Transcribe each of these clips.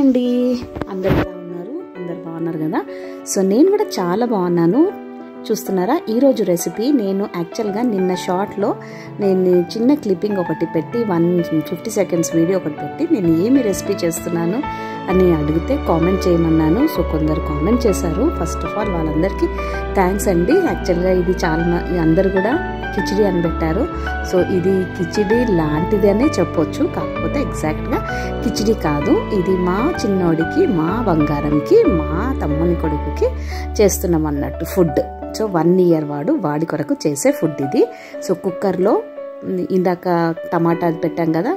అండి అందరు ఎలా ఉన్నారు అందరు బాగున్నారు కదా సో నేను కూడా చాలా బాగున్నాను చూస్తున్నారా ఈరోజు రెసిపీ నేను యాక్చువల్గా నిన్న షార్ట్లో నేను చిన్న క్లిప్పింగ్ ఒకటి పెట్టి వన్ ఫిఫ్టీ సెకండ్స్ వీడియో ఒకటి పెట్టి నేను ఏమి రెసిపీ చేస్తున్నాను అని అడిగితే కామెంట్ చేయమన్నాను సో కొందరు కామెంట్ చేశారు ఫస్ట్ ఆఫ్ ఆల్ వాళ్ళందరికీ థ్యాంక్స్ అండి యాక్చువల్గా ఇది చాలా మ- అందరు కూడా కిచిడి అని పెట్టారు సో ఇది కిచిడి లాంటిది అనే చెప్పొచ్చు కాకపోతే ఎగ్జాక్ట్గా కిచిడి కాదు ఇది మా చిన్నోడికి మా బంగారంకి మా తమ్ముని కొడుకుకి చేస్తున్నాం అన్నట్టు ఫుడ్ సో వన్ ఇయర్ వాడు వాడి కొరకు చేసే ఫుడ్ ఇది సో కుక్కర్లో ఉమ్, ఇందాక టమాటా పెట్టాం కదా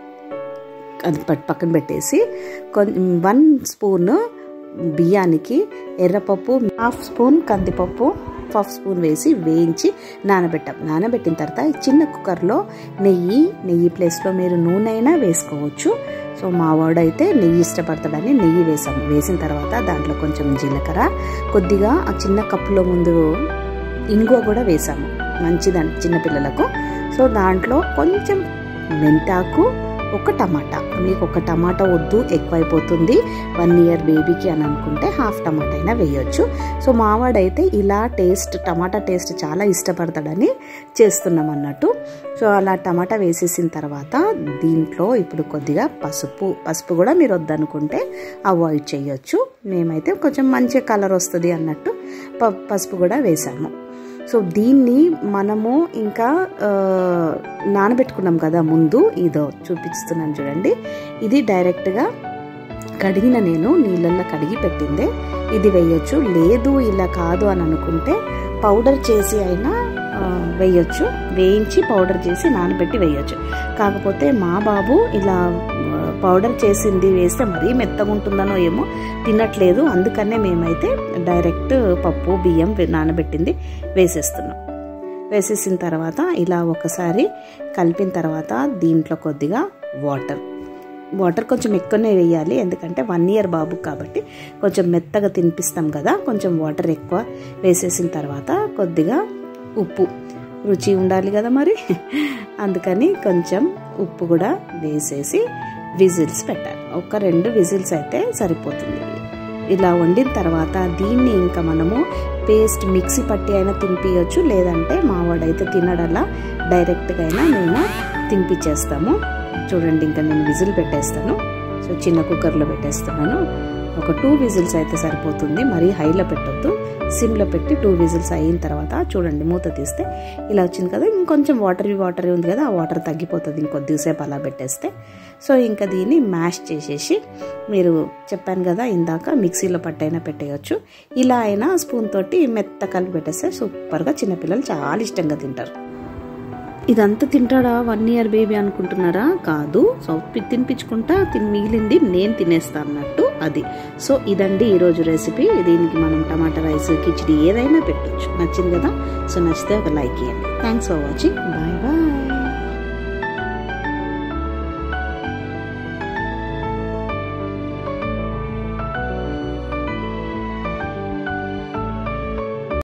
అది పట్- పక్కన పెట్టేసి కొన్ వన్ స్పూన్ బియ్యానికి ఎర్రపప్పు హాఫ్ స్పూన్ కందిపప్పు హాఫ్ స్పూన్ వేసి వేయించి నానబెట్టాం నానబెట్టిన తర్వాత ఈ చిన్న కుక్కర్లో నెయ్యి నెయ్యి ప్లేస్లో మీరు నూనె అయినా వేసుకోవచ్చు సో మా వాడైతే నెయ్యి ఇష్టపడతాడని నెయ్యి వేసాము వేసిన తర్వాత దాంట్లో కొంచెం జీలకర్ర కొద్దిగా ఆ చిన్న కప్పులో ముందు ఇంగువ కూడా వేసాము మంచిదండి చిన్నపిల్లలకు సో దాంట్లో కొంచెం మెంతాకు ఒక టమాటా మీకు ఒక టమాటా వద్దు ఎక్కువైపోతుంది వన్ ఇయర్ బేబీకి అని అనుకుంటే హాఫ్ టమాటా అయినా వేయొచ్చు సో మావాడైతే ఇలా టేస్ట్ టమాటా టేస్ట్ చాలా ఇష్టపడతాడని చేస్తున్నాం అన్నట్టు సో అలా టమాటా వేసేసిన తర్వాత దీంట్లో ఇప్పుడు కొద్దిగా పసుపు పసుపు కూడా మీరు వద్దనుకుంటే అవాయిడ్ చేయొచ్చు మేమైతే కొంచెం మంచి కలర్ వస్తుంది అన్నట్టు ప పసుపు కూడా వేసాము సో దీన్ని మనము ఇంకా ఆ, నానబెట్టుకున్నాం కదా ముందు ఇదో చూపిస్తున్నాను చూడండి ఇది డైరెక్ట్గా కడిగిన నేను నీళ్ళల్లో కడిగి పెట్టిందే ఇది వేయొచ్చు లేదు ఇలా కాదు అని అనుకుంటే పౌడర్ చేసి అయినా ఆ, వేయొచ్చు వేయించి పౌడర్ చేసి నానబెట్టి వేయొచ్చు కాకపోతే మా బాబు ఇలా ఆ, పౌడర్ చేసింది వేస్తే మరీ మెత్తగా ఉంటుందనో ఏమో తినట్లేదు అందుకనే మేమైతే డైరెక్ట్ పప్పు బియ్యం వే- నానబెట్టింది వేసేస్తున్నాం వేసేసిన తర్వాత ఇలా ఒకసారి కలిపిన తర్వాత దీంట్లో కొద్దిగా వాటర్ వాటర్ కొంచెం ఎక్కువనే వేయాలి ఎందుకంటే వన్ ఇయర్ బాబు కాబట్టి కొంచెం మెత్తగా తినిపిస్తాం కదా కొంచెం వాటర్ ఎక్కువ వేసేసిన తర్వాత కొద్దిగా ఉప్పు రుచి ఉండాలి కదా మరి అందుకని కొంచెం ఉప్పు కూడా వేసేసి విజిల్స్ పెట్టాలి ఒక రెండు విజిల్స్ అయితే సరిపోతుంది ఇలా వండిన తర్వాత దీన్ని ఇంకా మనము పేస్ట్ మిక్సీ పట్టి అయినా తినిపించచ్చు లేదంటే మావాడైతే తినడలా డైరెక్ట్గా అయినా మేము తినిపించేస్తాము చూడండి ఇంకా నేను విజిల్ పెట్టేస్తాను సో చిన్న కుక్కర్లో పెట్టేస్తున్నాను ఒక టూ విజిల్స్ అయితే సరిపోతుంది మరీ హైలో పెట్టొద్దు సిమ్లో పెట్టి టూ విజిల్స్ అయిన తర్వాత చూడండి మూత తీస్తే ఇలా వచ్చింది కదా ఇంకొంచెం వాటర్ వాటర్ ఉంది కదా ఆ వాటర్ తగ్గిపోతుంది ఇంకొద్దిసేపు అలా పెట్టేస్తే సో ఇంకా దీన్ని మ్యాష్ చేసేసి మీరు చెప్పాను కదా ఇందాక మిక్సీలో పట్టైనా పెట్టేయచ్చు ఇలా అయినా స్పూన్ తోటి మెత్త కలిపి పెట్టేస్తే సూపర్గా చిన్నపిల్లలు చాలా ఇష్టంగా తింటారు ఇదంతా తింటాడా వన్ ఇయర్ బేబీ అనుకుంటున్నారా కాదు సో పి- తినిపించుకుంటా తిని మిగిలింది నేను తినేస్తా అన్నట్టు అది సో ఇదండి ఈరోజు రెసిపీ దీనికి మనం టమాటా రైస్ కిచిడి ఏదైనా పెట్టొచ్చు నచ్చింది కదా సో నచ్చితే ఒక లైక్ ఇవ్వండి thanks for watching bye bye